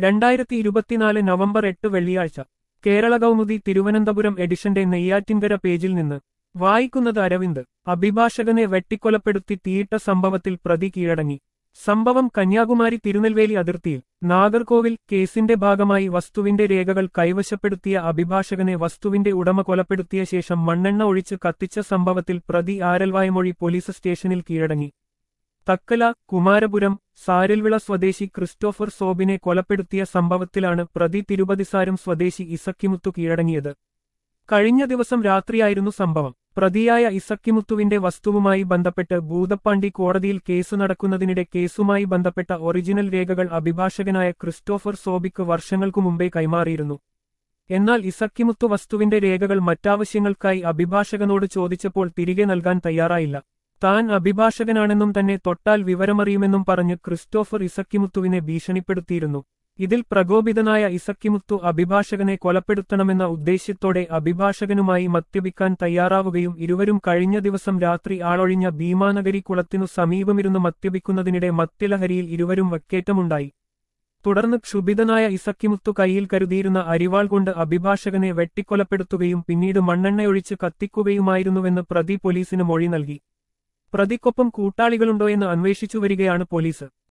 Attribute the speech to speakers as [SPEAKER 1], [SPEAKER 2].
[SPEAKER 1] രണ്ടായിരത്തി ഇരുപത്തിനാല് നവംബർ എട്ട് വെള്ളിയാഴ്ച കേരള കൗമുദി തിരുവനന്തപുരം എഡിഷന്റെ നെയ്യാറ്റിൻകര പേജിൽ നിന്ന് വായിക്കുന്നത് അരവിന്ദ് അഭിഭാഷകനെ വെട്ടിക്കൊലപ്പെടുത്തി തീയിട്ട സംഭവത്തിൽ പ്രതി കീഴടങ്ങി സംഭവം കന്യാകുമാരി തിരുനെൽവേലി അതിർത്തിയിൽ നാഗർകോവിൽ കേസിന്റെ ഭാഗമായി വസ്തുവിന്റെ രേഖകൾ കൈവശപ്പെടുത്തിയ അഭിഭാഷകനെ വസ്തുവിന്റെ ഉടമ കൊലപ്പെടുത്തിയ ശേഷം മണ്ണെണ്ണ ഒഴിച്ച് കത്തിച്ച സംഭവത്തിൽ പ്രതി ആരൽവായമൊഴി പോലീസ് സ്റ്റേഷനിൽ കീഴടങ്ങി തക്കല കുമാരപുരം സാരൽവിള സ്വദേശി ക്രിസ്റ്റോഫർ സോബിനെ കൊലപ്പെടുത്തിയ സംഭവത്തിലാണ് പ്രതി തിരുപതിസാരം സ്വദേശി ഇസക്കിമുത്തു കീഴടങ്ങിയത് കഴിഞ്ഞ ദിവസം രാത്രിയായിരുന്നു സംഭവം പ്രതിയായ ഇസക്കിമുത്തുവിന്റെ വസ്തുവുമായി ബന്ധപ്പെട്ട് ഭൂതപ്പാണ്ടി കോടതിയിൽ കേസ് നടക്കുന്നതിനിടെ കേസുമായി ബന്ധപ്പെട്ട ഒറിജിനൽ രേഖകൾ അഭിഭാഷകനായ ക്രിസ്റ്റോഫർ സോബിക്ക് വർഷങ്ങൾക്കു മുമ്പേ കൈമാറിയിരുന്നു എന്നാൽ ഇസക്കിമുത്തു വസ്തുവിന്റെ രേഖകൾ മറ്റാവശ്യങ്ങൾക്കായി അഭിഭാഷകനോട് ചോദിച്ചപ്പോൾ തിരികെ നൽകാൻ തയ്യാറായില്ല താൻ അഭിഭാഷകനാണെന്നും തന്നെ തൊട്ടാൽ വിവരമറിയുമെന്നും പറഞ്ഞ് ക്രിസ്റ്റോഫർ ഇസക്കിമുത്തുവിനെ ഭീഷണിപ്പെടുത്തിയിരുന്നു ഇതിൽ പ്രകോപിതനായ ഇസക്കിമുത്തു അഭിഭാഷകനെ കൊലപ്പെടുത്തണമെന്ന ഉദ്ദേശ്യത്തോടെ അഭിഭാഷകനുമായി മദ്യപിക്കാൻ തയ്യാറാവുകയും ഇരുവരും കഴിഞ്ഞ ദിവസം രാത്രി ആളൊഴിഞ്ഞ ഭീമാനഗരി കുളത്തിനു സമീപമിരുന്ന് മദ്യപിക്കുന്നതിനിടെ മദ്യലഹരിയിൽ ഇരുവരും വക്കേറ്റമുണ്ടായി തുടർന്ന് ക്ഷുഭിതനായ ഇസക്കിമുത്തു കൈയിൽ കരുതിയിരുന്ന അരിവാൾ കൊണ്ട് അഭിഭാഷകനെ വെട്ടിക്കൊലപ്പെടുത്തുകയും പിന്നീട് മണ്ണെണ്ണയൊഴിച്ച് കത്തിക്കുകയുമായിരുന്നുവെന്ന് പ്രതി പോലീസിന് മൊഴി നൽകി പ്രതിക്കൊപ്പം കൂട്ടാളികളുണ്ടോയെന്ന് അന്വേഷിച്ചു വരികയാണ് പോലീസ്